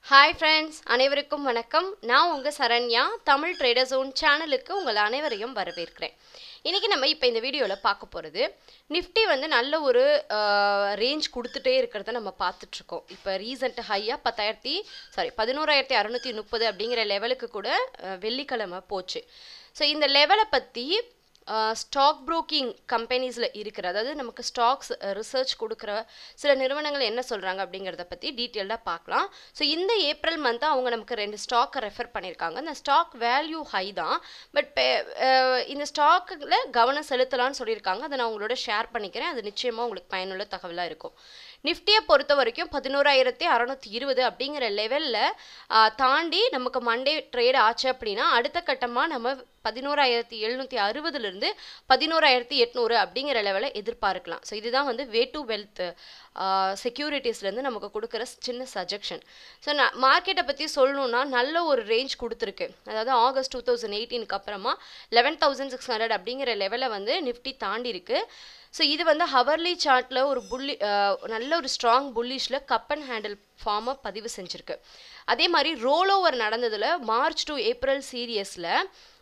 Hi friends அனைவருக்கும் வணக்கம் நான் உங்கள் சரண்யா தமிழ் ட்ரேடர் ஜோன் சேனலுக்கு உங்கள் அனைவரையும் வரவேற்கிறேன் இன்றைக்கி நம்ம இப்போ இந்த வீடியோவில் பார்க்க போகிறது நிஃப்டி வந்து நல்ல ஒரு ரேஞ்ச் கொடுத்துட்டே இருக்கிறத நம்ம பார்த்துட்ருக்கோம் இப்போ ரீசெண்ட் ஹையாக பத்தாயிரத்தி சாரி பதினோராயிரத்தி அறநூற்றி முப்பது அப்படிங்கிற லெவலுக்கு கூட அஹ், வெள்ளிக்கிழமை போச்சு ஸோ இந்த லெவலை பற்றி ஸ்டாக் ப்ரோக்கிங் கம்பெனிஸில் இருக்கிற அதாவது நமக்கு ஸ்டாக்ஸ் ரிசர்ச் கொடுக்குற சில நிறுவனங்கள் என்ன சொல்கிறாங்க அப்படிங்கிறத பற்றி டீட்டெயில்டாக பார்க்கலாம் ஸோ இந்த ஏப்ரல் மந்த் அவங்க நமக்கு ரெண்டு ஸ்டாக்கை ரெஃபர் பண்ணியிருக்காங்க இந்த ஸ்டாக் வேல்யூ ஹை தான் பட் இந்த ஸ்டாக்கில் கவனம் செலுத்தலாம்னு சொல்லியிருக்காங்க அதை நான் உங்களோட ஷேர் பண்ணிக்கிறேன் அது நிச்சயமாக உங்களுக்கு பயனுள்ள தகவலாக இருக்கும் நிஃப்டியை பொறுத்த வரைக்கும் பதினோராயிரத்தி அறநூற்றி இருபது அப்படிங்கிற லெவலில் தாண்டி நமக்கு மண்டே ட்ரேட் ஆச்சு அப்படின்னா அடுத்த கட்டமாக நம்ம பதினோராயிரத்தி எழுநூற்றி அறுபதுலேருந்து பதினோராயிரத்தி எட்நூறு அப்படிங்கிற லெவலை எதிர்பார்க்கலாம் ஸோ இதுதான் வந்து வே டு வெல்த் செக்யூரிட்டிஸ்லேருந்து நமக்கு கொடுக்குற சின்ன சஜெக்ஷன் ஸோ நான் மார்க்கெட்டை பற்றி சொல்லணும்னா நல்ல ஒரு ரேஞ்ச் கொடுத்துருக்கு அதாவது ஆகஸ்ட் டூ தௌசண்ட் எயிட்டீனுக்கு அப்புறமா லெவன் தௌசண்ட் சிக்ஸ் ஹண்ட்ரட் அப்படிங்கிற லெவலை வந்து நிஃப்டி தாண்டி இருக்கு ஸோ இது வந்து ஹவர்லி சார்ட்டில் ஒரு புள்ளி அஹ், நல்ல ஒரு ஸ்ட்ராங் புல்லிஷில் கப் அண்ட் ஹேண்டில் ஃபார்மை பதிவு செஞ்சுருக்கு அதே மாதிரி ரோல் ஓவர் நடந்ததில் மார்ச் டு ஏப்ரல் சீரியஸில்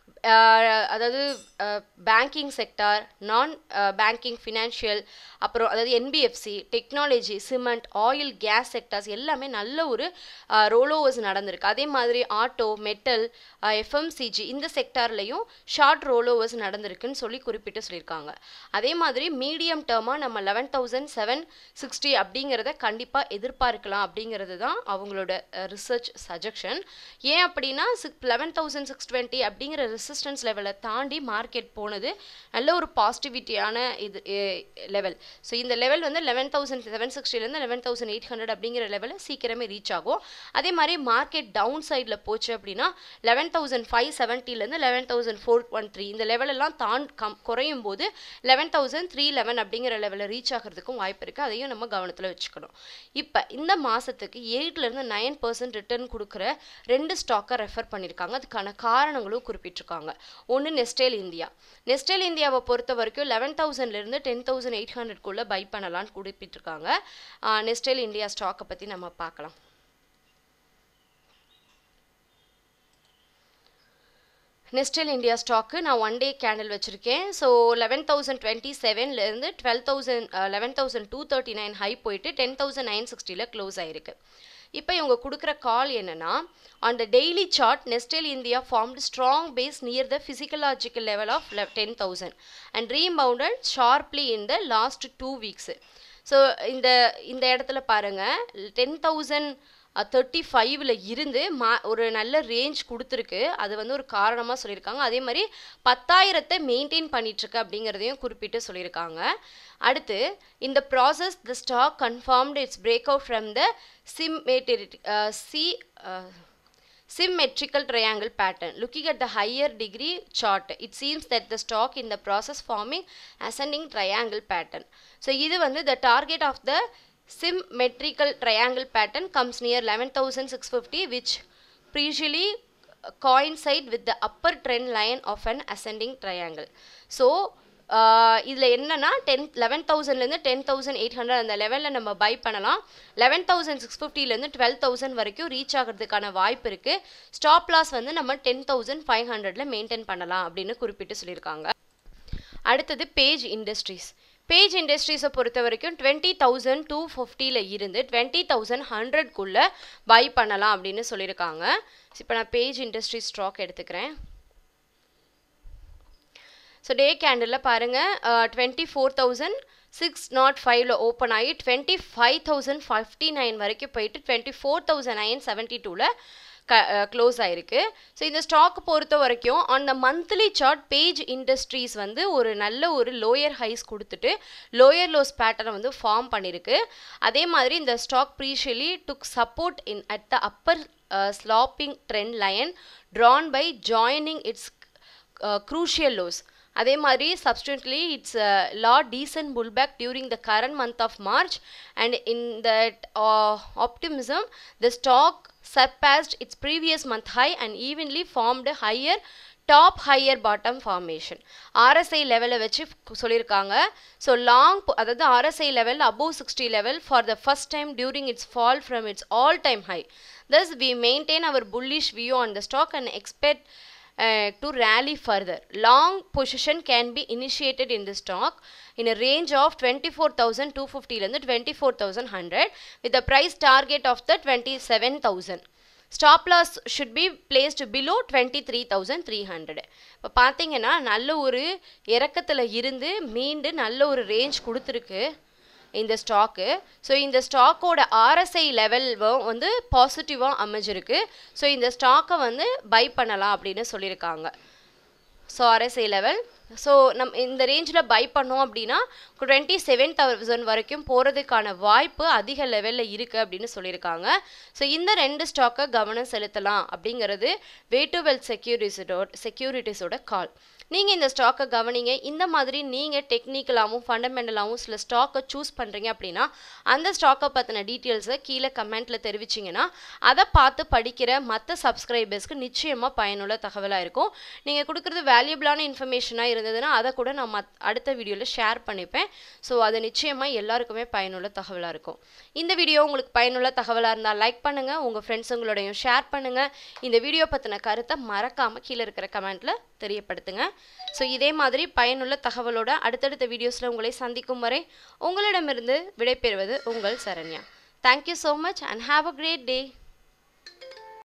அதாவது பேங்கிங் செக்டார் நான் பேங்கிங் ஃபினான்ஷியல் அப்புறம் அதாவது NBFC technology cement oil gas sectors எல்லாமே நல்ல ஒரு ரோல் ஓவர்ஸ் நடந்திருக்கு அதே மாதிரி ஆட்டோ மெட்டல் எஃப்எம்சிஜி இந்த செக்டார்லையும் ஷார்ட் ரோல் ஓவர்ஸ் நடந்திருக்குன்னு சொல்லி குறிப்பிட்டு சொல்லியிருக்காங்க அதே மாதிரி மீடியம் டேர்மாக நம்ம லெவன் தௌசண்ட் செவன் சிக்ஸ்டி அப்படிங்கிறத கண்டிப்பாக எதிர்பார்க்கலாம் அப்படிங்கிறது தான் அவங்களோட ரிசர்ச் சஜெக்ஷன் ஏன் அப்படின்னா சிக் லெவன் தௌசண்ட் சிக்ஸ் டுவெண்ட்டி அப்படிங்கிற ரெசிஸ்டன்ஸ் லெவலை தாண்டி மார்க்கெட் போனது நல்ல ஒரு பாசிட்டிவிட்டியான இது லெவல் ஸோ இந்த லெவல் வந்து லெவன் தௌசண்ட் செவன் சிக்ஸ்டிலேருந்து லெவன் தௌசண்ட் எயிட் ஹண்ட்ரட் அப்படிங்கிற லெவலில் சீக்கிரமே ரீச் ஆகும் அதே மாதிரி மார்க்கெட் டவுன் சைடில் போச்சு அப்படின்னா லெவன் தௌசண்ட் ஃபைவ் செவன்ட்டிலேருந்து eleven thousand four one three இந்த லெவலெல்லாம் தான் கம் குறையும் போது லெவன் தௌசண்ட் த்ரீ லெவன் அப்படிங்கிற லெவலில் ரீச் ஆகிறதுக்கும் வாய்ப்பு இருக்குது அதையும் நம்ம கவனத்தில் வச்சுக்கணும் இப்போ இந்த மாதத்துக்கு எயிட்லேருந்து நைன் பர்சன்ட் ரிட்டர்ன் கொடுக்குற ரெண்டு ஸ்டாக்கை ரெஃபர் பண்ணியிருக்காங்க அதுக்கான காரணங்களும் குறிப்பிட்டிருக்காங்க ஒன்று நெஸ்டேல் இந்தியா நெஸ்டேல் இந்தியாவை பொறுத்த வரைக்கும் லெவன் தௌசண்ட்லேருந்து டென் தௌசண்ட் எயிட் ஹண்ட்ரட்குள்ளே பை பண்ணலாம்னு குறிப்பிட்டிருக்காங்க நெஸ்டேல் இந்தியா ஸ்டாக்கை பற்றி நம்ம பார்க்கலாம் நெஸ்டல் இந்தியா ஸ்டாக்கு நான் ஒன் டே கேண்டில் வச்சுருக்கேன் ஸோ லெவன் தௌசண்ட் டுவெண்ட்டி செவன்லேருந்து twelve thousand eleven thousand two thirty nine high போயிட்டு டென் தௌசண்ட் நைன் சிக்ஸ்டியில் க்ளோஸ் ஆயிருக்கு இப்போ இவங்க கொடுக்குற கால் என்னன்னா on the daily chart Nestle India formed strong base near the psychological level of ten thousand and rebounded sharply in the last two weeks so இந்த இந்த இடத்துல பாருங்கள் டென் தௌசண்ட் தேர்ட்டி ஃபைவ்ல இருந்து மா ஒரு நல்ல ரேஞ்ச் கொடுத்துருக்கு அது வந்து ஒரு காரணமாக சொல்லியிருக்காங்க அதே மாதிரி பத்தாயிரத்தை மெயின்டைன் பண்ணிகிட்ருக்கு அப்படிங்கிறதையும் குறிப்பிட்டு சொல்லியிருக்காங்க அடுத்து இந்த process the stock confirmed its break out from the symmetry சி symmetrical triangle pattern. Looking at the higher degree chart, it seems that the stock in the process forming ascending triangle pattern. So, இது வந்து the target of the symmetrical triangle pattern comes near 11,650 which previously coincide with the upper trend line of an ascending triangle. So, இதில் என்னன்னா ten eleven தௌசண்ட்லேருந்து ten thousand eight hundred அந்த லெவலில் நம்ம buy பண்ணலாம் eleven thousand six ஃபிஃப்டிலேருந்து twelve thousand வரைக்கும் reach ஆகிறதுக்கான வாய்ப்பு இருக்குது ஸ்டாப் லாஸ் வந்து நம்ம டென் தௌசண்ட் ஃபைவ் ஹண்ட்ரடில் மெயின்டைன் பண்ணலாம் அப்படின்னு குறிப்பிட்டு சொல்லியிருக்காங்க அடுத்தது பேஜ் இண்டஸ்ட்ரீஸ் பேஜ் இண்டஸ்ட்ரீஸை பொறுத்த வரைக்கும் டுவெண்ட்டி தௌசண்ட் டூ ஃபிஃப்டியில் இருந்து டுவெண்ட்டி தௌசண்ட் ஹண்ட்ரட்குள்ளே பை பண்ணலாம் அப்படின்னு சொல்லியிருக்காங்க இப்போ நான் பேஜ் இண்டஸ்ட்ரீஸ் ஸ்டாக் எடுத்துக்கிறேன் ஸோ டே கேண்டில் பாருங்கள் twenty four thousand six naught ஃபைவ்ல ஓப்பன் ஆகி twenty five thousand fifty nine வரைக்கும் போயிட்டு twenty four thousand nine seventy டூவில் க க்ளோஸ் ஆயிருக்கு ஸோ இந்த ஸ்டாக் பொறுத்த வரைக்கும் on the monthly chart Page Industries வந்து ஒரு நல்ல ஒரு லோயர் ஹைஸ் கொடுத்துட்டு லோயர் லோஸ் பேட்டர்னை வந்து ஃபார்ம் பண்ணியிருக்கு அதே மாதிரி இந்த stock precisely took support in at the Appar sloping trend line drawn by joining its crucial lows அதே மாதிரி சப்ஸ்டன்ட்லி இட்ஸ் லா decent pullback during the current month of March and in that optimism the stock surpassed its previous month high and evenly formed a higher top higher bottom formation RSI லெவலை வச்சு சொல்லியிருக்காங்க so long அதாவது RSI level above sixty level for the first time during its fall from its all time high thus we maintain our bullish view on the stock and expect uh, to rally further. Long position can be initiated in the stock in a range of 24,250 இருந்து 24,100 with a price target of the 27,000. Stop loss should be placed below twenty three thousand three hundred இப்போ பார்த்தீங்கன்னா நல்ல ஒரு இறக்கத்தில் இருந்து மீண்டு நல்ல ஒரு range கொடுத்துருக்கு இந்த ஸ்டாக்கு ஸோ இந்த ஸ்டாக்கோட ஆர்எஸ்ஐ லெவல் வந்து பாசிட்டிவாக அமைஞ்சிருக்கு ஸோ இந்த ஸ்டாக்கை வந்து பை பண்ணலாம் அப்படின்னு சொல்லியிருக்காங்க ஸோ ஆர்எஸ்ஐ லெவல் ஸோ நம் இந்த ரேஞ்சில் பை பண்ணோம் அப்படின்னா டுவெண்ட்டி செவன் தௌசண்ட் வரைக்கும் போகிறதுக்கான வாய்ப்பு அதிக லெவலில் இருக்குது அப்படின்னு சொல்லியிருக்காங்க ஸோ இந்த ரெண்டு ஸ்டாக்கை கவனம் செலுத்தலாம் அப்படிங்கிறது வே டு வெல் செக்யூரிட்டிஸோட செக்யூரிட்டிஸோட கால் நீங்கள் இந்த ஸ்டாக்கை கவனிங்க இந்த மாதிரி நீங்கள் டெக்னிக்கலாகவும் ஃபண்டமெண்டலாகவும் சில ஸ்டாக்கை சூஸ் பண்ணுறீங்க அப்படின்னா அந்த ஸ்டாக்கை பற்றின டீட்டெயில்ஸை கீழே கமெண்ட்டில் தெரிவிச்சிங்கன்னா அதை பார்த்து படிக்கிற மற்ற சப்ஸ்கிரைபர்ஸ்க்கு நிச்சயமாக பயனுள்ள தகவலாக இருக்கும் நீங்கள் கொடுக்குறது வேல்யூபிளான இன்ஃபர்மேஷனாக இருந்ததுன்னா அதை கூட நான் மத் அடுத்த வீடியோவில் ஷேர் பண்ணிப்பேன் ஸோ அது நிச்சயமாக எல்லாருக்குமே பயனுள்ள தகவலாக இருக்கும் இந்த வீடியோ உங்களுக்கு பயனுள்ள தகவலாக இருந்தால் லைக் பண்ணுங்கள் உங்கள் ஃப்ரெண்ட்ஸுங்களோடையும் ஷேர் பண்ணுங்கள் இந்த வீடியோ பற்றின கருத்தை மறக்காமல் கீழே இருக்கிற கமெண்ட்டில் தெரியப்படுத்துங்க ஸோ இதே மாதிரி பயனுள்ள தகவலோட அடுத்தடுத்த வீடியோஸில் உங்களை சந்திக்கும் வரை உங்களிடமிருந்து விடைபெறுவது உங்கள் Saranya thank you so much and have a great day